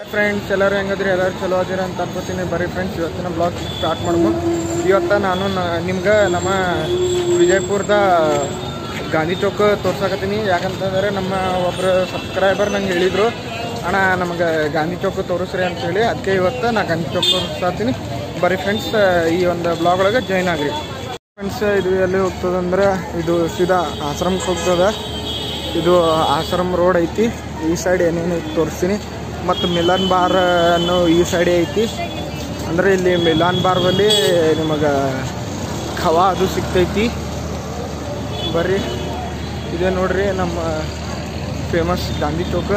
Friends ಎಲ್ಲರೂ ಹೆಂಗದ್ರಿ ಎಲ್ಲರೂ ಚಲೋ ಅದಿರ ಅಂತ ಅನ್ಕೋತೀನಿ ಬರೀ ಫ್ರೆಂಡ್ಸ್ ಇವತ್ತಿನ ಬ್ಲಾಗ್ ಸ್ಟಾರ್ಟ್ ಮಾಡ್ಬೋದು ಇವತ್ತು ನಾನು ನಿಮ್ಗೆ ನಮ್ಮ ವಿಜಯಪುರದ ಗಾಂಧಿ ಚೌಕ್ ತೋರ್ಸಕತ್ತೀನಿ ಯಾಕಂತಂದರೆ ನಮ್ಮ ಒಬ್ಬರು ಸಬ್ಸ್ಕ್ರೈಬರ್ ನಂಗೆ ಹೇಳಿದರು ಅಣ್ಣ ನಮಗೆ ಗಾಂಧಿ ಚೌಕ್ ತೋರಿಸ್ರಿ ಅಂತೇಳಿ ಅದಕ್ಕೆ ಇವತ್ತು ನಾ ಗಾಂಧಿ ಚೌಕ್ ತೋರಿಸ್ತೀನಿ ಬರೀ ಫ್ರೆಂಡ್ಸ್ ಈ ಒಂದು ಬ್ಲಾಗ್ ಒಳಗೆ ಜಾಯ್ನ್ ಆಗ್ರಿ ಫ್ರೆಂಡ್ಸ್ ಇದು ಎಲ್ಲಿ ಹೋಗ್ತದಂದ್ರೆ ಇದು ಸೀದಾ ಆಶ್ರಮಕ್ಕೆ ಹೋಗ್ತದ ಇದು ಆಶ್ರಮ್ ರೋಡ್ ಐತಿ ಈ ಸೈಡ್ ಏನೇನು ಐತಿ ತೋರಿಸ್ತೀನಿ ಮತ್ತು ಮಿಲನ್ ಬಾರ್ ಅನ್ನೋ ಈ ಸೈಡೇ ಐತಿ ಅಂದರೆ ಇಲ್ಲಿ ಮಿಲಾನ್ ಬಾರ್ ಬಲ್ಲಿ ನಿಮಗೆ ಖವಾ ಅದು ಸಿಗ್ತೈತಿ ಬರ್ರಿ ಇದೇ ನೋಡ್ರಿ ನಮ್ಮ ಫೇಮಸ್ ಗಾಂಧಿ ಚೌಕ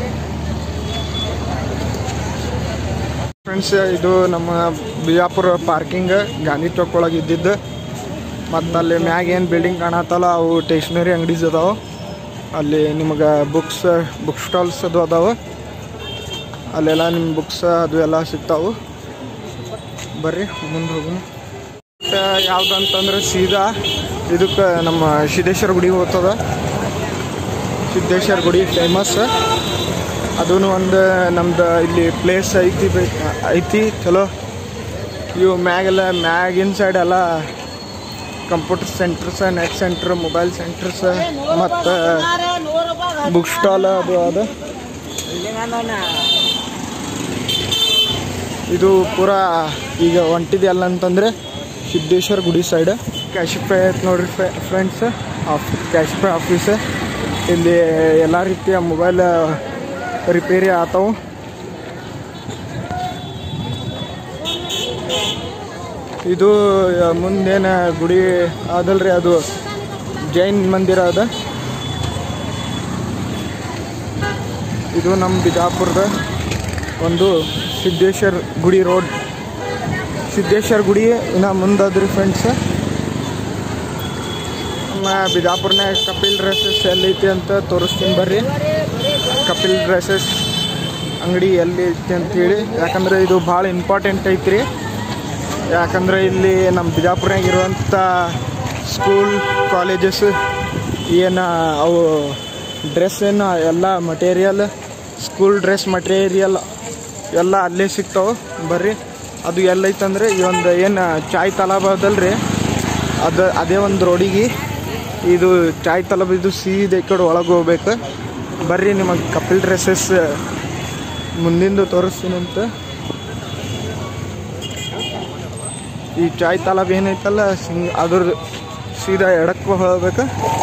ಫ್ರೆಂಡ್ಸ್ ಇದು ನಮ್ಮ ಬಿಜಾಪುರ ಪಾರ್ಕಿಂಗ್ ಗಾಂಧಿ ಚೌಕ್ ಒಳಗೆ ಇದ್ದಿದ್ದು ಮತ್ತು ಅಲ್ಲಿ ಮ್ಯಾಗ ಏನು ಬಿಲ್ಡಿಂಗ್ ಕಾಣತ್ತಲ್ಲ ಅವು ಸ್ಟೇಷ್ನರಿ ಅಂಗಡೀಸ್ ಅದಾವೆ ಅಲ್ಲಿ ನಿಮಗೆ ಬುಕ್ಸ್ ಬುಕ್ ಸ್ಟಾಲ್ಸ್ ಅದು ಅದಾವೆ ಅಲ್ಲೆಲ್ಲ ನಿಮ್ಮ ಬುಕ್ಸ್ ಅದು ಎಲ್ಲ ಸಿಗ್ತಾವೆ ಬರ್ರಿ ಮುಂದೆ ಹೋಗೋಣ ಯಾವ್ದು ಅಂತಂದ್ರೆ ಸೀದಾ ಇದಕ್ಕೆ ನಮ್ಮ ಸಿದ್ದೇಶ್ವರ ಗುಡಿಗೆ ಹೋಗ್ತದ ಸಿದ್ದೇಶ್ವರ ಗುಡಿ ಫೇಮಸ್ ಅದೂ ಒಂದು ನಮ್ದು ಇಲ್ಲಿ ಪ್ಲೇಸ್ ಐತಿ ಬೆ- ಐತಿ ಚಲೋ ಇವು ಮ್ಯಾಗೆಲ್ಲ ಮ್ಯಾಗಿನ ಸೈಡ್ ಎಲ್ಲ computer centres net centre mobile centres ಮತ್ತು ಬುಕ್ ಸ್ಟಾಲ್ ಅದು ಅದು ಇದು ಪೂರಾ ಈಗ ಹೊಂಟಿದೆಯಲ್ಲ ಅಂತಂದರೆ ಸಿದ್ದೇಶ್ವರ ಗುಡಿ ಸೈಡ್ ಕ್ಯಾಶಿಫೈ ಐತೆ ನೋಡ್ರಿ ಫ್ರೆಂಡ್ಸ್ ಆಫ್ ಕ್ಯಾಶಿಫೈ ಆಫೀಸ್ ಇಲ್ಲಿ ಎಲ್ಲ ರೀತಿಯ ಮೊಬೈಲ್ ರಿಪೇರಿ ಆತಾವು ಇದು ಮುಂದೇನು ಗುಡಿ ಅದಲ್ರಿ ಅದು ಜೈನ್ ಮಂದಿರ ಅದ ಇದು ನಮ್ಮ ಬಿಜಾಪುರದ ಒಂದು ಸಿದ್ದೇಶ್ವರ್ ಗುಡಿ ರೋಡ್ ಸಿದ್ದೇಶ್ವರ ಗುಡಿ ಇನ್ನು ಮುಂದಾದ್ರಿ ಫ್ರೆಂಡ್ಸ್ ನಮ್ಮ ಬಿಜಾಪುರ್ನಾಗ ಕಪಿಲ್ ಡ್ರೆಸ್ಸಸ್ ಎಲ್ಲೈತಿ ಅಂತ ತೋರಿಸ್ತೀನಿ ಬರ್ರಿ ಕಪಿಲ್ ಡ್ರೆಸ್ಸಸ್ ಅಂಗಡಿ ಎಲ್ಲಿ ಐತಿ ಅಂತೇಳಿ ಯಾಕಂದ್ರೆ ಇದು ಭಾಳ ಇಂಪಾರ್ಟೆಂಟ್ ಐತ್ರಿ ಯಾಕಂದ್ರೆ ಇಲ್ಲಿ ನಮ್ಮ ಬಿಜಾಪುರ್ನಾಗ ಇರುವಂಥ ಸ್ಕೂಲ್ ಕಾಲೇಜಸ್ ಏನು ಅವು ಡ್ರೆಸ್ ಏನು ಎಲ್ಲ ಮಟೀರಿಯಲ್ ಸ್ಕೂಲ್ ಡ್ರೆಸ್ ಮಟೀರಿಯಲ್ ಎಲ್ಲ ಅಲ್ಲೇ ಸಿಗ್ತಾವೆ ಬರ್ರಿ ಅದು ಎಲ್ಲೈತಂದ್ರೆ ಈ ಒಂದು ಏನು ಚಾಯ್ ತಲಾಬ್ ಅದಲ್ರಿ ಅದು ಅದೇ ಒಂದು ರೋಡಿಗೆ ಇದು ಚಾಯ್ ತಲಾಬ್ ಇದು ಸೀದಾ ಈ ಕಡೆ ಒಳಗೆ ಹೋಗ್ಬೇಕು ಬರ್ರಿ ನಿಮಗೆ ಕಪಿಲ್ ಡ್ರೆಸ್ಸಸ್ ಮುಂದಿಂದು ತೋರಿಸ್ತೀನಂತ ಈ ಚಾಯ್ ತಲಾಬ್ ಏನೈತಲ್ಲ ಸಿಂಗ್ ಅದ್ರ ಸೀದಾ ಎಡಕ್ಕೆ ಹೋಗ್ಬೇಕು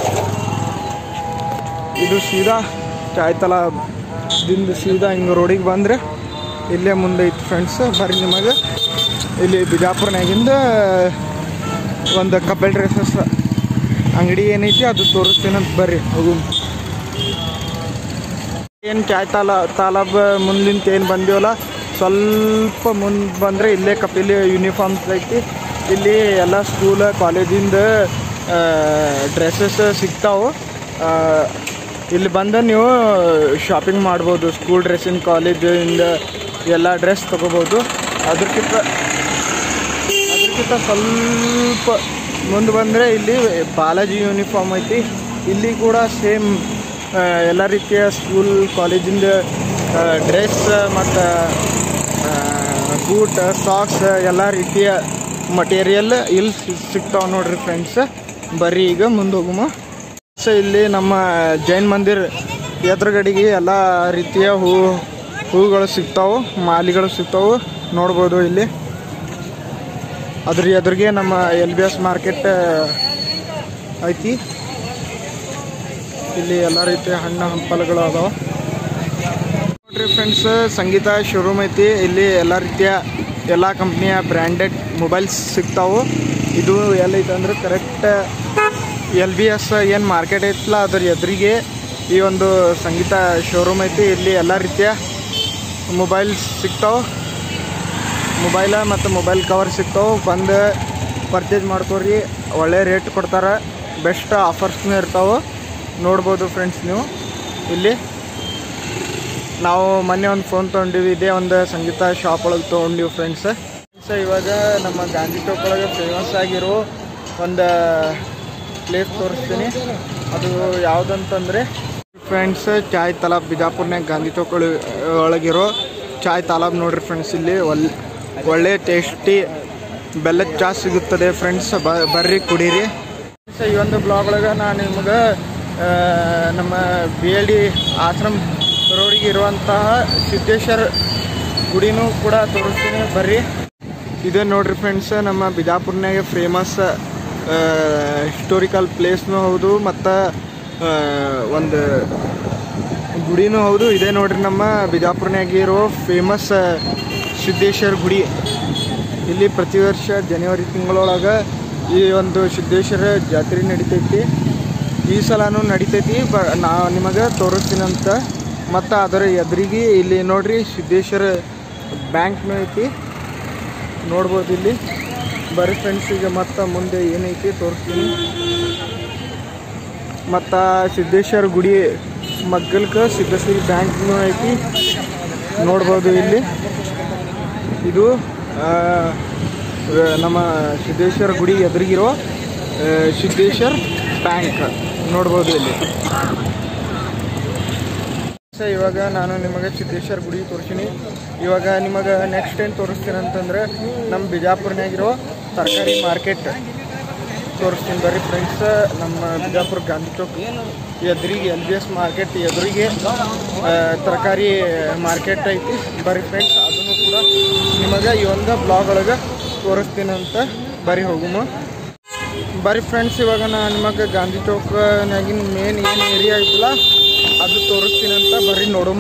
ಇದು ಸೀದಾ ಚಾಯ್ ತಲಾಬ್ ದಿಂದ ಸೀದಾ ಹಿಂಗೆ ರೋಡಿಗೆ ಬಂದರೆ ಇಲ್ಲೇ ಮುಂದೆ ಐತಿ ಫ್ರೆಂಡ್ಸ್ ಬರ್ರಿ ನಿಮಗೆ ಇಲ್ಲಿ ಬಿಜಾಪುರ್ನಾಗಿಂದ ಒಂದು ಕಪಲ್ ಡ್ರೆಸ್ಸಸ್ ಅಂಗಡಿ ಏನೈತಿ ಅದು ತೋರಿಸ್ತೀನಂತ ಬರ್ರಿ ಹೋಗು ಏನು ಚಾಯ್ ತಾಲ ತಾಲಾಬ್ ಮುಂದಿಂತ ಏನು ಬಂದೀವಲ್ಲ ಸ್ವಲ್ಪ ಮುಂದೆ ಬಂದರೆ ಇಲ್ಲೇ ಕಪಿಲ್ ಯೂನಿಫಾರ್ಮ್ಸ್ ಐತಿ ಇಲ್ಲಿ ಎಲ್ಲ ಸ್ಕೂಲ್ ಕಾಲೇಜಿಂದ ಡ್ರೆಸ್ಸಸ್ ಸಿಗ್ತಾವೆ ಇಲ್ಲಿ ಬಂದು ನೀವು ಶಾಪಿಂಗ್ ಮಾಡ್ಬೋದು ಸ್ಕೂಲ್ ಡ್ರೆಸ್ಸಿನ ಕಾಲೇಜಿಂದ ಎಲ್ಲ ಡ್ರೆಸ್ ತೊಗೋಬೋದು ಅದಕ್ಕಿಂತ ಅದಕ್ಕಿಂತ ಸ್ವಲ್ಪ ಮುಂದೆ ಬಂದರೆ ಇಲ್ಲಿ ಬಾಲಾಜಿ ಯೂನಿಫಾರ್ಮ್ ಐತಿ ಇಲ್ಲಿ ಕೂಡ ಸೇಮ್ ಎಲ್ಲ ರೀತಿಯ ಸ್ಕೂಲ್ ಕಾಲೇಜಿಂದ ಡ್ರೆಸ್ ಮತ್ತು ಬೂಟ್ ಸಾಕ್ಸ್ ಎಲ್ಲ ರೀತಿಯ ಮಟೀರಿಯಲ್ ಇಲ್ಲಿ ಸಿಗ್ತಾವೆ ನೋಡ್ರಿ ಫ್ರೆಂಡ್ಸ್ ಬರ್ರಿ ಈಗ ಮುಂದೆ ಹೋಗುಮ ಸೊ ಇಲ್ಲಿ ನಮ್ಮ ಜೈನ್ ಮಂದಿರ್ ಎದುರುಗಡೆಗೆ ಎಲ್ಲ ರೀತಿಯ ಹೂ ಹೂಗಳು ಸಿಗ್ತಾವೆ ಮಾಲಿಗಳು ಸಿಗ್ತಾವೆ ನೋಡ್ಬೋದು ಇಲ್ಲಿ ಅದ್ರ ಎದುರಿಗೆ ನಮ್ಮ ಎಲ್ ಬಿ ಎಸ್ ಮಾರ್ಕೆಟ್ ಐತಿ ಇಲ್ಲಿ ಎಲ್ಲ ರೀತಿಯ ಹಣ್ಣು ಹಂಪಲುಗಳು ಅದಾವ ನೋಡ್ರಿ ಫ್ರೆಂಡ್ಸ್ ಸಂಗೀತ ಶೋರೂಮ್ ಐತಿ ಇಲ್ಲಿ ಎಲ್ಲ ರೀತಿಯ ಎಲ್ಲ ಕಂಪ್ನಿಯ ಬ್ರ್ಯಾಂಡೆಡ್ ಮೊಬೈಲ್ಸ್ ಸಿಗ್ತಾವು ಇದು ಎಲ್ಲೈತೆ ಅಂದ್ರೆ ಕರೆಕ್ಟ್ ಎಲ್ ಬಿ ಎಸ್ ಏನು ಮಾರ್ಕೆಟ್ ಐತಲ್ಲ ಅದ್ರ ಎದುರಿಗೆ ಈ ಒಂದು ಸಂಗೀತ ಶೋರೂಮ್ ಐತಿ ಇಲ್ಲಿ ಎಲ್ಲ ರೀತಿಯ ಮೊಬೈಲ್ಸ್ ಸಿಗ್ತಾವೆ ಮೊಬೈಲ ಮತ್ತು ಮೊಬೈಲ್ ಕವರ್ ಸಿಗ್ತಾವೆ ಬಂದು ಪರ್ಚೇಸ್ ಮಾಡ್ಕೊರಿ ಒಳ್ಳೆ ರೇಟ್ ಕೊಡ್ತಾರೆ ಬೆಸ್ಟ್ ಆಫರ್ಸ್ನೂ ಇರ್ತಾವೆ ನೋಡ್ಬೋದು ಫ್ರೆಂಡ್ಸ್ ನೀವು ಇಲ್ಲಿ ನಾವು ಮೊನ್ನೆ ಒಂದು ಫೋನ್ ತೊಗೊಂಡಿವಿ ಇದೇ ಒಂದು ಸಂಗೀತ ಶಾಪ್ ಒಳಗೆ ತೊಗೊಂಡಿವಿ ಫ್ರೆಂಡ್ಸ್ ಸೊ ಇವಾಗ ನಮ್ಮ ಗಾಂಧಿ ಚೌಕ್ ಒಳಗೆ ಫೇಮಸ್ ಆಗಿರೋ ಒಂದು ಪ್ಲೇಸ್ ತೋರಿಸ್ತೀನಿ ಅದು ಯಾವುದಂತಂದರೆ ಫ್ರೆಂಡ್ಸ್ ಚಾಯ್ ತಲಾಬ್ ಬಿಜಾಪುರ್ನಾಗ ಗಾಂಧಿ ಚೌಕ್ ಒಳ- ಒಳಗಿರೋ ಚಾಯ್ ತಾಲಾಬ್ ನೋಡ್ರಿ ಫ್ರೆಂಡ್ಸ್ ಇಲ್ಲಿ ಒಲ್ ಒಳ್ಳೆ ಟೇಸ್ಟಿ ಬೆಲ್ಲದ ಚಾ ಸಿಗುತ್ತದೆ ಫ್ರೆಂಡ್ಸ್ ಬರ್ರಿ ಕುಡೀರಿ ಸೊ ಈ ಒಂದು ಬ್ಲಾಗ್ ಒಳಗೆ ನಾನು ನಿಮ್ಗೆ ಆ, ನಮ್ಮ ಬಿ ಎಲ್ ಡಿ ಆಶ್ರಮ್ ರೋಡಿಗೆ ಇರುವಂತಹ ಸಿದ್ದೇಶ್ವರ ಗುಡಿನೂ ಕೂಡ ತೋರಿಸ್ತೀನಿ ಬರ್ರಿ ಇದೆ ನೋಡ್ರಿ ಫ್ರೆಂಡ್ಸ್ ನಮ್ಮ ಬಿಜಾಪುರ್ನಾಗೆ ಫೇಮಸ್ ಹಿಸ್ಟೋರಿಕಲ್ ಪ್ಲೇಸ್ನೂ ಹೌದು ಮತ್ತು ಒಂದು ಗುಡಿನೂ ಹೌದು ಇದೇ ನೋಡ್ರಿ ನಮ್ಮ ಬಿಜಾಪುರ್ನಾಗ ಇರೋ ಫೇಮಸ್ ಸಿದ್ದೇಶ್ವರ ಗುಡಿ ಇಲ್ಲಿ ಪ್ರತಿ ವರ್ಷ ಜನವರಿ ತಿಂಗಳೊಳಗೆ ಈ ಒಂದು ಸಿದ್ದೇಶ್ವರ ಜಾತ್ರೆ ನಡಿತೈತಿ ಈ ಸಲನೂ ನಡಿತೈತಿ ಬ ನಾ ನಿಮಗೆ ತೋರಿಸ್ತೀನಂತ ಮತ್ತು ಅದರ ಎದುರಿಗೆ ಇಲ್ಲಿ ನೋಡ್ರಿ ಸಿದ್ದೇಶ್ವರ ಬ್ಯಾಂಕ್ನೂ ಐತಿ ನೋಡ್ಬೋದು ಇಲ್ಲಿ ಬರೀ ಫ್ರೆಂಡ್ಸ್ ಈಗ ಮತ್ತೆ ಮುಂದೆ ಏನೈತಿ ತೋರಿಸ್ತೀನಿ ಮತ್ತು ಸಿದ್ದೇಶ್ವರ ಗುಡಿ ಮಗ್ಗಲ್ಕ ಸಿದ್ದೇಶ್ವರಿ ಬ್ಯಾಂಕ್ನೂ ಐತಿ ನೋಡ್ಬೋದು ಇಲ್ಲಿ ಇದು ಆ, ಆ, ನಮ್ಮ ಸಿದ್ದೇಶ್ವರ ಗುಡಿ ಎದುರಿಗಿರೋ ಆ, ಸಿದ್ದೇಶ್ವರ್ ಬ್ಯಾಂಕ್ ನೋಡ್ಬೋದು ಇಲ್ಲಿ ಸೊ ಇವಾಗ ನಾನು ನಿಮಗೆ ಸಿದ್ದೇಶ್ವರ ಗುಡಿ ತೋರಿಸ್ತೀನಿ ಇವಾಗ ನಿಮಗೆ ನೆಕ್ಸ್ಟ್ ಏನು ತೋರಿಸ್ತೀನಿ ಅಂತಂದ್ರೆ ನಮ್ಮ ಬಿಜಾಪುರ್ನಾಗಿರೋ ತರಕಾರಿ ಮಾರ್ಕೆಟ್ ತೋರಿಸ್ತೀನಿ ಬರ್ರಿ ಫ್ರೆಂಡ್ಸ್ ನಮ್ಮ ಬಿಜಾಪುರ ಗಾಂಧಿ ಚೌಕ್ ಎದುರಿಗೆ ಎಲ್ ಬಿ ಎಸ್ ಮಾರ್ಕೆಟ್ ಎದುರಿಗೆ ತರಕಾರಿ ಮಾರ್ಕೆಟ್ ಐತಿ ಬರ್ರಿ ಫ್ರೆಂಡ್ಸ್ ಅದನ್ನು ಕೂಡ ನಿಮಗೆ ಈ ಒಂದು ಬ್ಲಾಗ್ ಒಳಗೆ ತೋರಿಸ್ತೀನಿ ಅಂತ ಬರ್ರಿ ಹೋಗುಮ ಬರ್ರಿ ಫ್ರೆಂಡ್ಸ್ ಇವಾಗ ನಾನು ನಿಮಗೆ ಗಾಂಧಿ ಚೌಕ್ನಾಗಿನ ಮೇನ್ ಏನು ಏರಿಯಾ ಐತಲ್ಲ ಅದು ತೋರಿಸ್ತೀನಿ ಅಂತ ಬರ್ರಿ ನೋಡುಮ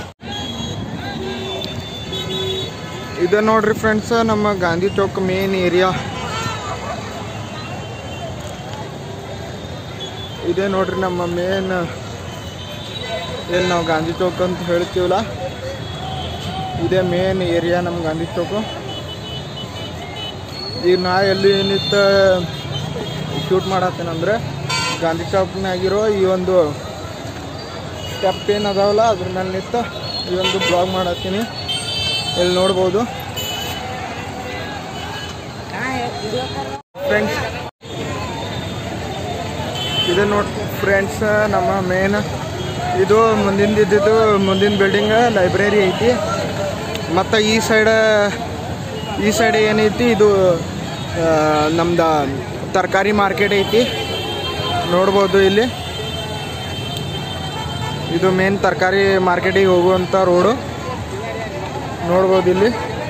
ಇದು ನೋಡ್ರಿ ಫ್ರೆಂಡ್ಸ್ ನಮ್ಮ ಗಾಂಧಿ ಚೌಕ್ ಮೇನ್ ಏರಿಯಾ ಇದೇ ನೋಡ್ರಿ ನಮ್ಮ ಮೇನ್ ಏನು ನಾವು ಗಾಂಧಿ ಚೌಕ್ ಅಂತ ಹೇಳ್ತೀವಲ್ಲ ಇದೇ ಮೇನ್ ಏರಿಯಾ ನಮ್ಮ ಗಾಂಧಿ ಚೌಕು ಈಗ ನಾ ಎಲ್ಲಿ ನಿಂತ ಶೂಟ್ ಮಾಡತ್ತೇನಂದ್ರೆ ಗಾಂಧಿ ಚೌಕ್ನಾಗಿರೋ ಈ ಒಂದು ಸ್ಟೆಪ್ ಏನು ಅದಾವಲ್ಲ ಅದ್ರ ಮೇಲೆ ನಿಂತು ಈ ಒಂದು ಬ್ಲಾಗ್ ಮಾಡತ್ತೀನಿ ಇಲ್ಲಿ ನೋಡ್ಬೋದು ಫ್ರೆಂಡ್ಸ್ ಇದೆ ನೋಡಿ ಫ್ರೆಂಡ್ಸ್ ನಮ್ಮ ಮೇನ್ ಇದು ಮುಂದಿನ ಇದ್ದಿದ್ದು ಮುಂದಿನ ಬಿಲ್ಡಿಂಗ್ ಲೈಬ್ರರಿ ಐತಿ ಮತ್ತು ಈ ಸೈಡ್ ಈ ಸೈಡ್ ಏನೈತಿ ಇದು ನಮ್ದು ತರಕಾರಿ ಮಾರ್ಕೆಟ್ ಐತಿ ನೋಡ್ಬೋದು ಇಲ್ಲಿ ಇದು ಮೇನ್ ತರಕಾರಿ ಮಾರ್ಕೆಟಿಗೆ ಹೋಗುವಂಥ ರೋಡು ನೋಡ್ಬೋದು ಇಲ್ಲಿ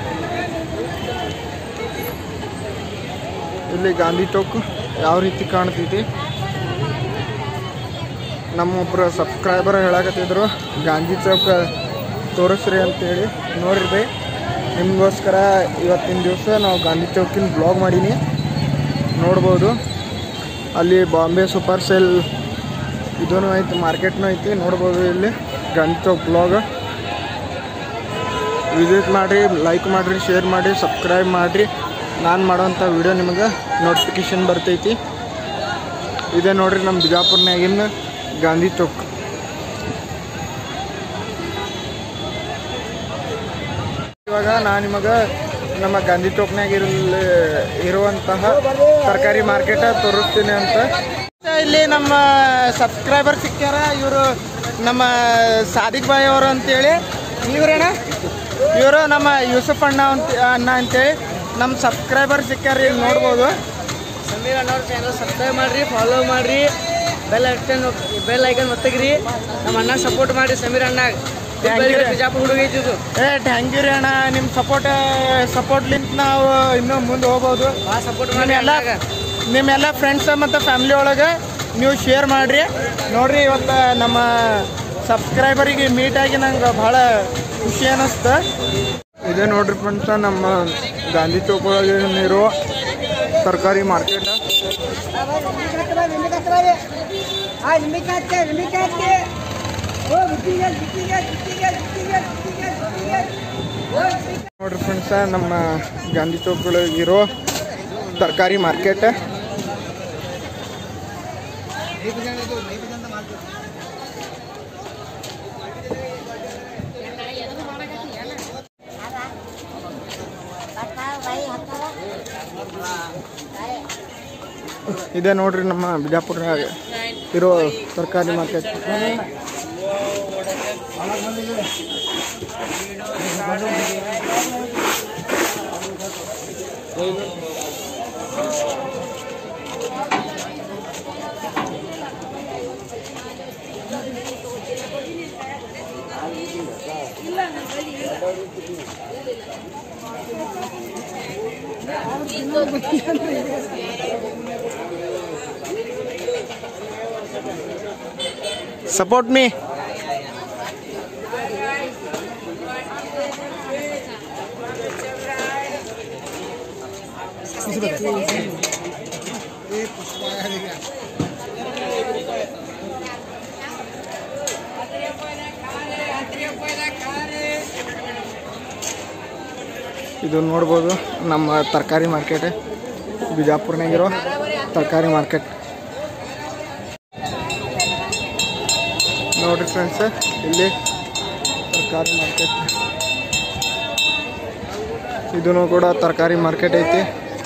ಇಲ್ಲಿ ಗಾಂಧಿ ಚೌಕ್ ಯಾವ ರೀತಿ ಕಾಣ್ತೈತಿ ನಮ್ಮೊಬ್ಬರು ಸಬ್ಸ್ಕ್ರೈಬರ್ ಹೇಳಕತ್ತಿದ್ರು ಗಾಂಧಿ ಚೌಕ್ ತೋರಿಸ್ರಿ ಅಂತೇಳಿ ನೋಡ್ರಿ ಬೈ ನಿಮಗೋಸ್ಕರ ಇವತ್ತಿನ ದಿವಸ ನಾವು ಗಾಂಧಿ ಚೌಕಿನ ಬ್ಲಾಗ್ ಮಾಡೀನಿ ನೋಡ್ಬೋದು ಅಲ್ಲಿ ಬಾಂಬೆ ಸೂಪರ್ ಸೆಲ್ ಇದೂ ಐತಿ ಮಾರ್ಕೆಟ್ನೂ ಐತಿ ನೋಡ್ಬೋದು ಇಲ್ಲಿ ಗಾಂಧಿ ಚೌಕ್ ಬ್ಲಾಗ್ ವಿಸಿಟ್ ಮಾಡಿರಿ ಲೈಕ್ ಮಾಡಿರಿ ಶೇರ್ ಮಾಡಿ ಸಬ್ಸ್ಕ್ರೈಬ್ ಮಾಡಿರಿ ನಾನು ಮಾಡೋಂಥ ವಿಡಿಯೋ ನಿಮಗೆ ನೋಟಿಫಿಕೇಶನ್ ಬರ್ತೈತಿ ಇದೇ ನೋಡ್ರಿ ನಮ್ಮ ಬಿಜಾಪುರ್ನಾಗಿನ ಗಾಂಧಿ ಚೌಕ್ ಇವಾಗ ನಾನು ನಿಮಗೆ ನಮ್ಮ ಗಾಂಧಿ ಚೌಕ್ನಾಗ ಇರಲಿ ಇರುವಂತಹ ತರಕಾರಿ ಮಾರ್ಕೆಟ್ ತೋರಿಸ್ತೀನಿ ಅಂತ ಇಲ್ಲಿ ನಮ್ಮ ಸಬ್ಸ್ಕ್ರೈಬರ್ ಸಿಕ್ಕ್ಯಾರ ಇವರು ನಮ್ಮ ಸಾದಿಕ್ ಬಾಯ್ ಅವರು ಅಂತೇಳಿ ಇವ್ರೇನ ಇವರು ನಮ್ಮ ಯೂಸುಫ್ ಅಣ್ಣ ಅಂತ ಅಣ್ಣ ಅಂತೇಳಿ ನಮ್ಮ ಸಬ್ಸ್ಕ್ರೈಬರ್ ಸಿಕ್ಕ್ಯಾರ ಇಲ್ಲಿ ನೋಡ್ಬೋದು ಸಮೀರ್ ಅಣ್ಣವ್ರ ಚಾನಲ್ ಸಬ್ಸ್ಕ್ರೈಬ್ ಮಾಡ್ರಿ ಫಾಲೋ ಮಾಡ್ರಿ ಬೆಲ್ ಐಕನ್ ಬೆಲ್ ಐಕನ್ ಒತ್ತಗ್ರಿ ನಮ್ಮ ಅಣ್ಣ ಸಪೋರ್ಟ್ ಮಾಡ್ರಿ ಸಮೀರ್ ಅಣ್ಣ Thank you. ಬಿಜಾಪುರ ಹುಡುಗ ಐತಿದ್ದು ಏ ಥ್ಯಾಂಕ್ ಯು ರೀ ಅಣ್ಣ ನಿಮ್ಮ ಸಪೋರ್ಟ್ ಸಪೋರ್ಟ್ಲಿಂತ ನಾವು ಇನ್ನೂ ಮುಂದೆ ಹೋಗ್ಬೋದು ಭಾಳ ಸಪೋರ್ಟ್ ಮಾಡಿ ನಿಮ್ಮೆಲ್ಲ ಅಣ್ಣಾಗ ನಿಮ್ಮೆಲ್ಲ ಫ್ರೆಂಡ್ಸ್ ಮತ್ತು ಫ್ಯಾಮಿಲಿ ಒಳಗೆ ನೀವು ಶೇರ್ ಮಾಡಿರಿ ನೋಡ್ರಿ ಇವತ್ತು ನಮ್ಮ ಸಬ್ಸ್ಕ್ರೈಬರಿಗೆ ಮೀಟಾಗಿ ನಂಗೆ ಭಾಳ ಖುಷಿ ಅನ್ನಿಸ್ತು ಇದೇ ನೋಡ್ರಿ ಫ್ರೆಂಡ್ಸ ನಮ್ಮ ಗಾಂಧಿ ಚೌಕ್ ಒಳಗೆ ಇರೋ ತರಕಾರಿ ಮಾರ್ಕೆಟ್ ನೋಡ್ರಿ ಫ್ರೆಂಡ್ಸ ನಮ್ಮ ಗಾಂಧಿ ಚೌಕ್ ಒಳಗೆ ಇರೋ ತರಕಾರಿ ಮಾರ್ಕೆಟ್ ಇದೆ ನೋಡ್ರಿ ನಮ್ಮ ಬಿಜಾಪುರ್ನಾಗ ಇರೋ ತರಕಾರಿ ಮಾರ್ಕೆಟ್ ಸಪೋರ್ಟ್ ಮೀ ಇದು ನೋಡ್ಬೋದು ನಮ್ಮ ತರಕಾರಿ ಮಾರ್ಕೆಟ್ ಬಿಜಾಪುರ್ನಾಗಿರೋ ತರಕಾರಿ ಮಾರ್ಕೆಟ್ ನೋಡ್ರಿ ಫ್ರೆಂಡ್ಸ್ ಇಲ್ಲಿ ತರಕಾರಿ ಮಾರ್ಕೆಟ್ ಇದೂ ಕೂಡ ತರಕಾರಿ ಮಾರ್ಕೆಟ್ ಐತಿ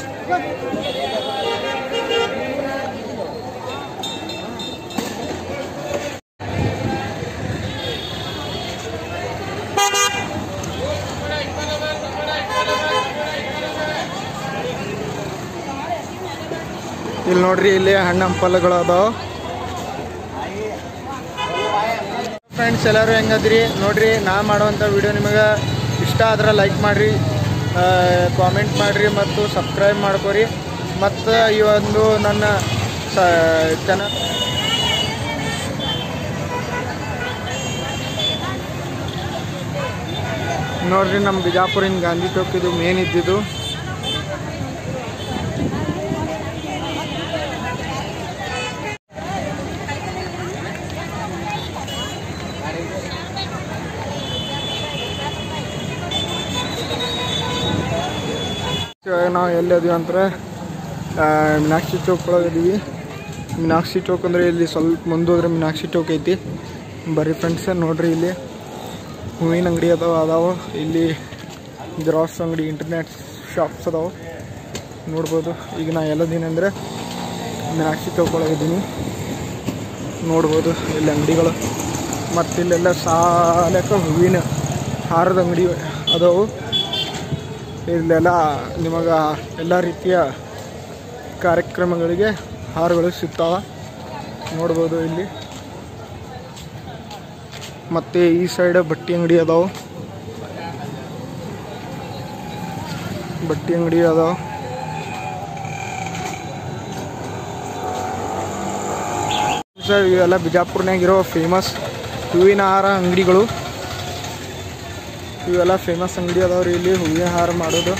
ಇಲ್ಲಿ ನೋಡ್ರಿ ಇಲ್ಲಿ ಹಣ್ಣು ಹಂಪಲುಗಳು ಅದಾವ ಫ್ರೆಂಡ್ಸ್ ಎಲ್ಲರೂ ಹೆಂಗದ್ರಿ ನೋಡ್ರಿ ನಾ ಮಾಡುವಂಥ ವಿಡಿಯೋ ನಿಮಗೆ ಇಷ್ಟ ಆದ್ರೆ ಲೈಕ್ ಮಾಡಿರಿ ಕಾಮೆಂಟ್ ಮಾಡಿರಿ ಮತ್ತು ಸಬ್ಸ್ಕ್ರೈಬ್ ಮಾಡ್ಕೊರಿ ಮತ್ತು ಈ ಒಂದು ನನ್ನ ಸ ಚಾನಲ್ ನೋಡ್ರಿ ನಮ್ಮ ಬಿಜಾಪುರಿನ ಗಾಂಧಿ ಚೌಕ್ ಇದು ಮೇನ್ ಇದ್ದಿದ್ದು ಇವಾಗ ನಾವು ಎಲ್ಲಿ ಅದೀವಿ ಅಂದ್ರೆ ಆ, ಮೀನಾಕ್ಷಿ ಚೌಕ್ ಒಳಗೆ ಇದೀವಿ ಮೀನಾಕ್ಷಿ ಚೌಕ್ ಅಂದ್ರೆ ಇಲ್ಲಿ ಸ್ವಲ್ಪ ಮುಂದೆ ಹೋದ್ರೆ ಮೀನಾಕ್ಷಿ ಚೌಕ್ ಐತಿ ಬರ್ರಿ ಫ್ರೆಂಡ್ಸ್ ನೋಡ್ರಿ ಇಲ್ಲಿ ಹೂವಿನ ಅಂಗಡಿ ಅದಾವ ಅದಾವ ಇಲ್ಲಿ ಜೆರಾಕ್ಸ್ ಅಂಗಡಿ ಇಂಟರ್ನೆಟ್ ಶಾಪ್ಸ್ ಅದಾವ ನೋಡ್ಬೋದು ಈಗ ನಾ ಎಲ್ಲದೀನಿ ಅಂದರೆ ಮೀನಾಕ್ಷಿ ಚೌಕ್ ಒಳಗೆ ಇದ್ದೀನಿ ನೋಡ್ಬೋದು ಇಲ್ಲಿ ಅಂಗಡಿಗಳು ಮತ್ತು ಇಲ್ಲೆಲ್ಲ ಸಾಲಕ್ಕೆ ಹೂವಿನ ಹಾರದ ಅಂಗಡಿ ಅದಾವು ಇಲ್ಲೆಲ್ಲ ನಿಮಗೆ ಎಲ್ಲ ರೀತಿಯ ಕಾರ್ಯಕ್ರಮಗಳಿಗೆ ಹಾರಗಳು ಸಿಗ್ತಾವ ನೋಡ್ಬೋದು ಇಲ್ಲಿ ಮತ್ತು ಈ ಸೈಡ್ ಬಟ್ಟೆ ಅಂಗಡಿ ಅದಾವು ಬಟ್ಟೆ ಅಂಗಡಿ ಅದಾವ ಸರ್ ಇವೆಲ್ಲ ಬಿಜಾಪುರ್ನಾಗಿರೋ ಫೇಮಸ್ ಹೂವಿನ ಹಾರ ಅಂಗಡಿಗಳು ಇವೆಲ್ಲ ಫೇಮಸ್ ಅಂಗಡಿ ಅದಾವ್ರಿ ಇಲ್ಲಿ ಹೂವಿನ ಹಾರ ಮಾಡೋದು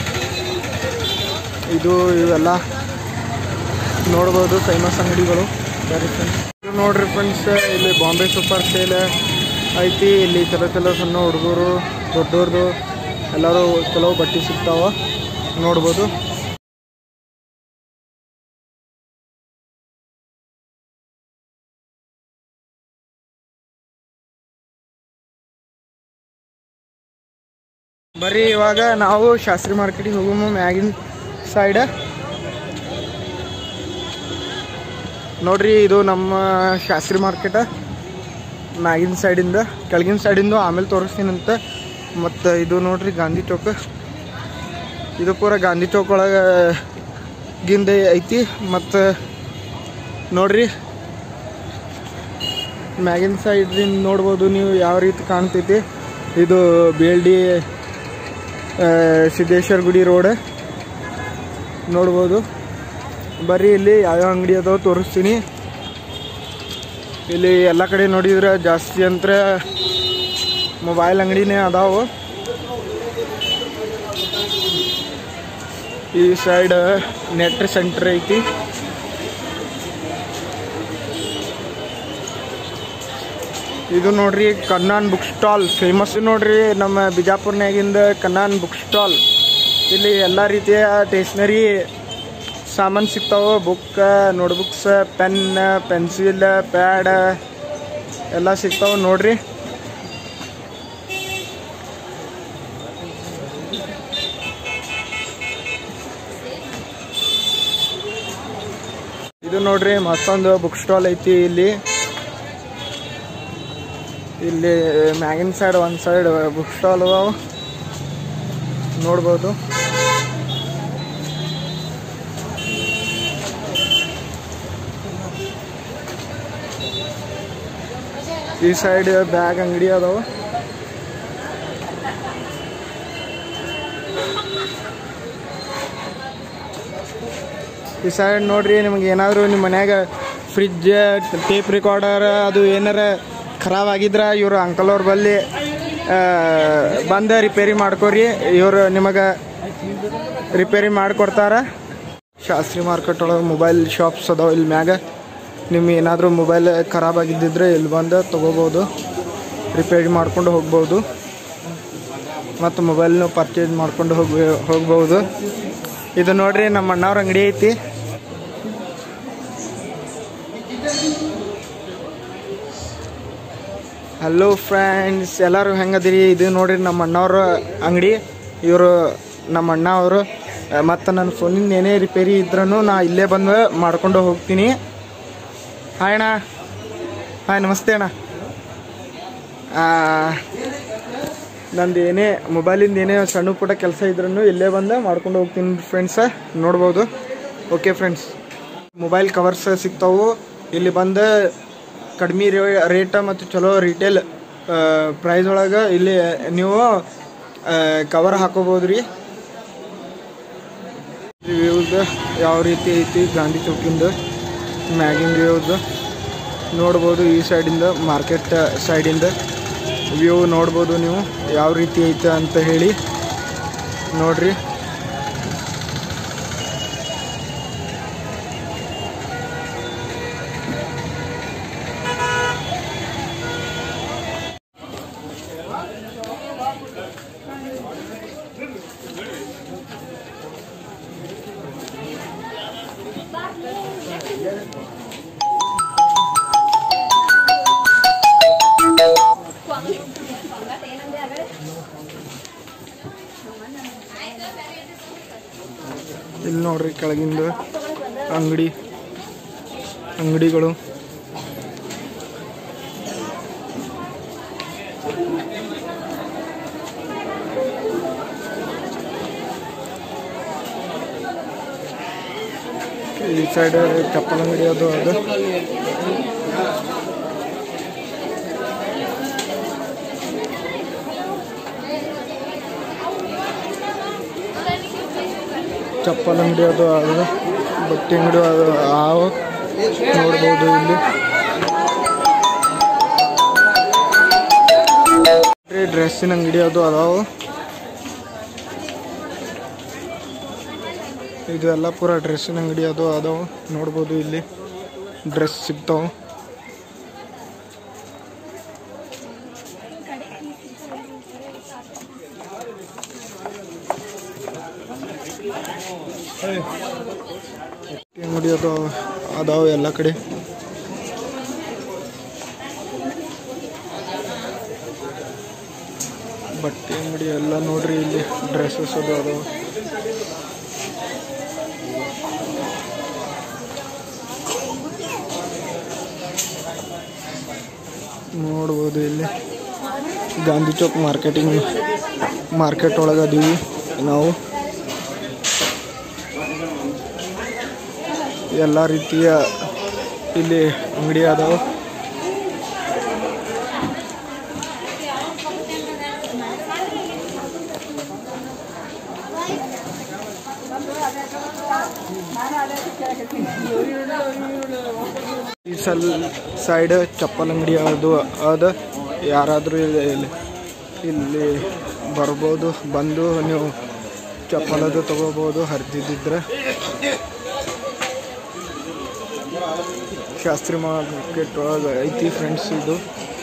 ಇದು ಇವೆಲ್ಲ ನೋಡ್ಬೋದು ಫೇಮಸ್ ಅಂಗಡಿಗಳು ಬರೀ ಫ್ರೆಂಡ್ಸ್ ಇದು ನೋಡ್ರಿ ಫ್ರೆಂಡ್ಸ್ ಇಲ್ಲಿ ಬಾಂಬೆ ಸೂಪರ್ ಸೇಲ್ ಐತಿ ಇಲ್ಲಿ ಚಲೋ ಚಲೋ ಸಣ್ಣ ಹುಡುಗರು ದೊಡ್ಡವ್ರದ್ದು ಎಲ್ಲರೂ ಚಲೋ ಬಟ್ಟೆ ಸಿಗ್ತಾವ ನೋಡ್ಬೋದು ಬರ್ರಿ ಇವಾಗ ನಾವು ಶಾಸ್ತ್ರಿ ಮಾರ್ಕೆಟಿಗೆ ಹೋಗೋ ಮ್ಯಾಗಿನ ಸೈಡ್ ನೋಡ್ರಿ ಇದು ನಮ್ಮ ಶಾಸ್ತ್ರಿ ಮಾರ್ಕೆಟ ಮ್ಯಾಗಿನ ಸೈಡಿಂದ ಕೆಳಗಿನ ಸೈಡಿಂದ ಆಮೇಲೆ ತೋರಿಸ್ತೀನಂತ ಮತ್ತು ಇದು ನೋಡ್ರಿ ಗಾಂಧಿ ಚೌಕ ಇದು ಪೂರ ಗಾಂಧಿ ಚೌಕ್ ಒಳಗೆ ಗಿಂದ ಐತಿ ಮತ್ತು ನೋಡ್ರಿ ಮ್ಯಾಗಿನ ಸೈಡ್ರಿಂದ ನೋಡ್ಬೋದು ನೀವು ಯಾವ ರೀತಿ ಕಾಣ್ತೈತಿ ಇದು ಬೇಲ್ಡಿ ಆ, ಸಿದ್ದೇಶ್ವರ ಗುಡಿ ರೋಡ್ ನೋಡ್ಬೋದು ಬರ್ರಿ ಇಲ್ಲಿ ಯಾವ್ಯಾವ ಅಂಗಡಿ ಅದಾವ ತೋರಿಸ್ತೀನಿ ಇಲ್ಲಿ ಎಲ್ಲ ಕಡೆ ನೋಡಿದ್ರೆ ಜಾಸ್ತಿ ಅಂತ ಮೊಬೈಲ್ ಅಂಗಡಿನೇ ಅದಾವು ಈ ಸೈಡ್ ನೆಟ್ ಸೆಂಟರ್ ಐತಿ ಇದು ನೋಡ್ರಿ ಕನ್ನಾನ್ ಬುಕ್ ಸ್ಟಾಲ್ ಫೇಮಸ್ ನೋಡ್ರಿ ನಮ್ಮ ಬಿಜಾಪುರ್ನಾಗಿಂದ ಕನ್ನಾನ್ ಬುಕ್ ಸ್ಟಾಲ್ ಇಲ್ಲಿ ಎಲ್ಲ ರೀತಿಯ ಸ್ಟೇಷ್ನರಿ ಸಾಮಾನು ಸಿಗ್ತಾವೆ book notebooks pen pencil pad ಎಲ್ಲ ಸಿಗ್ತಾವೆ ನೋಡ್ರಿ ಇದು ನೋಡ್ರಿ ಮತ್ತೊಂದು ಬುಕ್ ಸ್ಟಾಲ್ ಐತಿ ಇಲ್ಲಿ ಇಲ್ಲಿ ಮ್ಯಾಗಿನ ಸೈಡ್ ಒಂದು ಸೈಡ್ ಬುಕ್ ಸ್ಟಾಲ್ ಅದಾವ ನೋಡ್ಬೋದು ಈ ಸೈಡ್ ಬ್ಯಾಗ್ ಅಂಗಡಿ ಅದಾವ ಈ ಸೈಡ್ ನೋಡ್ರಿ ನಿಮ್ಗೆ ಏನಾದರೂ ನಿಮ್ಮ ಮನ್ಯಾಗ ಫ್ರಿಜ್ ಟೇಪ್ ರೆಕಾರ್ಡರ್ ಅದು ಏನಾರ ಖರಾಬ್ ಆಗಿದ್ರ ಇವರು ಅಂಕಲ್ ಅವ್ರ ಬಲ್ಲಿ ಆ, ಬಂದ ರಿಪೇರಿ ಮಾಡ್ಕೊರಿ ಇವರು ನಿಮಗೆ ರಿಪೇರಿ ಮಾಡಿಕೊಡ್ತಾರ ಶಾಸ್ತ್ರಿ ಮಾರ್ಕೆಟ್ ಒಳಗೆ ಮೊಬೈಲ್ ಶಾಪ್ಸ್ ಅದಾವ ಇಲ್ಲಿ ಮ್ಯಾಗ ನಿಮ್ಗೆ ಏನಾದರೂ ಮೊಬೈಲ್ ಖರಾಬ್ ಆಗಿದ್ದಿದ್ರೆ ಇಲ್ಲಿ ಬಂದು ತೊಗೋಬೋದು ರಿಪೇರಿ ಮಾಡ್ಕೊಂಡು ಹೋಗ್ಬೋದು ಮತ್ತು ಮೊಬೈಲ್ನು ಪರ್ಚೇಸ್ ಮಾಡ್ಕೊಂಡು ಹೋಗಿ ಹೋಗ್ಬೋದು ಇದು ನೋಡ್ರಿ ನಮ್ಮ ಅಣ್ಣವ್ರ ಅಂಗಡಿ ಐತಿ ಹಲೋ ಫ್ರೆಂಡ್ಸ್ ಎಲ್ಲರೂ ಹೆಂಗದಿರಿ ಇದು ನೋಡ್ರಿ ನಮ್ಮ ಅಣ್ಣವ್ರ ಅಂಗಡಿ ಇವರು ನಮ್ಮ ಅಣ್ಣ ಅವರು ಮತ್ತು ನನ್ನ ಫೋನಿಂದ ಏನೇ ರಿಪೇರಿ ಇದ್ರೂ ನಾ ಇಲ್ಲೇ ಬಂದು ಮಾಡ್ಕೊಂಡು ಹೋಗ್ತೀನಿ ಹಾಯ್ ಅಣ್ಣ ಹಾಯ್ ನಮಸ್ತೆ ಅಣ್ಣ ಆ, ನಂದು ಏನೇ ಮೊಬೈಲಿಂದ ಏನೇ ಸಣ್ಣ ಪುಟ್ಟ ಕೆಲಸ ಇದ್ರೂ ಇಲ್ಲೇ ಬಂದು ಮಾಡ್ಕೊಂಡು ಹೋಗ್ತೀನಿ ಫ್ರೆಂಡ್ಸ ನೋಡ್ಬೋದು ಓಕೆ ಫ್ರೆಂಡ್ಸ್ ಮೊಬೈಲ್ ಕವರ್ಸ್ ಸಿಗ್ತಾವು ಇಲ್ಲಿ ಬಂದು ಕಡಿಮೆ ರೇ ರೇಟ ಮತ್ತು ಚಲೋ ರಿಟೇಲ್ ಪ್ರೈಸ್ ಒಳಗೆ ಇಲ್ಲಿ ನೀವು ಕವರ್ ಹಾಕೋಬೋದು ರೀ ವ್ಯೂಸ್ ಯಾವ ರೀತಿ ಐತಿ ಗಾಂಧಿ ಚೌಕಿಂದ ಮ್ಯಾಗಿನ ವ್ಯೂಸ್ ನೋಡ್ಬೋದು ಈ ಸೈಡಿಂದ ಮಾರ್ಕೆಟ್ ಸೈಡಿಂದ ವ್ಯೂ ನೋಡ್ಬೋದು ನೀವು ಯಾವ ರೀತಿ ಐತೆ ಅಂತ ಹೇಳಿ ನೋಡ್ರಿ ಇಲ್ಲಿ ನೋಡ್ರಿ ಕೆಳಗಿಂದ ಅಂಗಡಿ ಅಂಗಡಿಗಳು ಈ ಸೈಡ್ ಚಪ್ಪಲ್ ಅಂಗಡಿ ಅದು ಅದು ಚಪ್ಪಲ್ ಅಂಗಡಿ ಅದು ಅದು ಬಟ್ಟೆ ಅಂಗಡಿ ಅದು ಆವು ನೋಡ್ಬೋದು ಇಲ್ಲಿ ಡ್ರೆಸ್ಸಿನ ಅಂಗಡಿ ಅದು ಅದಾವು ಇದು ಎಲ್ಲ ಪೂರ ಡ್ರೆಸ್ಸಿನ ಅಂಗಡಿ ಅದು ಅದಾವು ನೋಡ್ಬೋದು ಇಲ್ಲಿ ಡ್ರೆಸ್ ಸಿಗ್ತಾವು ಬಟ್ಟೆ ಅಂಗಡಿ ಅದು ಅದಾವ ಎಲ್ಲ ಕಡೆ ಬಟ್ಟೆ ಅಂಗಡಿ ಎಲ್ಲ ನೋಡ್ರಿ ಇಲ್ಲಿ ಡ್ರೆಸ್ಸಸ್ ಅದು ಅದಾವ ನೋಡ್ಬೋದು ಇಲ್ಲಿ ಗಾಂಧಿ ಚೌಕ್ ಮಾರ್ಕೆಟಿಂಗ್ ಮಾರ್ಕೆಟ್ ಒಳಗೆ ಅದೀವಿ ನಾವು ಎಲ್ಲ ರೀತಿಯ ಇಲ್ಲಿ ಅಂಗಡಿ ಅದಾವ ಈ ಸಲ್ ಸೈಡ್ ಚಪ್ಪಲ್ ಅಂಗಡಿ ಅದು ಅದ ಯಾರಾದರೂ ಇಲ್ಲಿ ಇಲ್ಲಿ ಬರ್ಬೋದು ಬಂದು ನೀವು ಚಪ್ಪಲದು ತಗೋಬೋದು ಹರಿದಿದ್ದಿದ್ರೆ ಶಾಸ್ತ್ರಿ ಮಾರ್ಕೆಟ್ ಒಳಗೆ ಐತಿ ಫ್ರೆಂಡ್ಸ್ ಇದು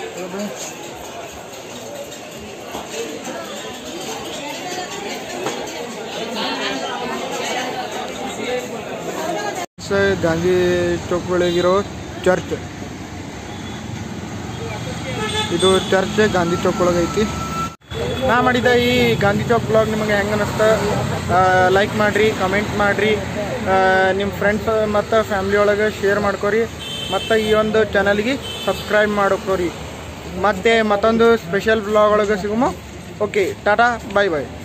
ಸ ಗಾಂಧಿ ಚೌಕ್ ಒಳಗಿರೋ ಚರ್ಚ್ ಇದು ಚರ್ಚ್ ಗಾಂಧಿ ಚೌಕ್ ಒಳಗೆ ಐತಿ ನಾ ಮಾಡಿದ ಈ ಗಾಂಧಿ ಚೌಕ್ ಬ್ಲಾಗ್ ನಿಮಗೆ ಹೆಂಗೆ ಅನ್ನಿಸ್ತ ಲೈಕ್ ಮಾಡಿರಿ ಕಮೆಂಟ್ ಮಾಡಿರಿ ನಿಮ್ಮ ಫ್ರೆಂಡ್ಸ್ ಮತ್ತು ಫ್ಯಾಮ್ಲಿ ಒಳಗೆ ಶೇರ್ ಮಾಡ್ಕೊರಿ ಮತ್ತು ಈ ಒಂದು ಚಾನಲ್ಗೆ ಸಬ್ಸ್ಕ್ರೈಬ್ ಮಾಡ್ಕೊರಿ ಮತ್ತೆ ಮತ್ತೊಂದು ಸ್ಪೆಷಲ್ ಬ್ಲಾಗ್ ಒಳಗೆ ಸಿಗುಮ ಓಕೆ ಟಾಟಾ ಬಾಯ್ ಬಾಯ್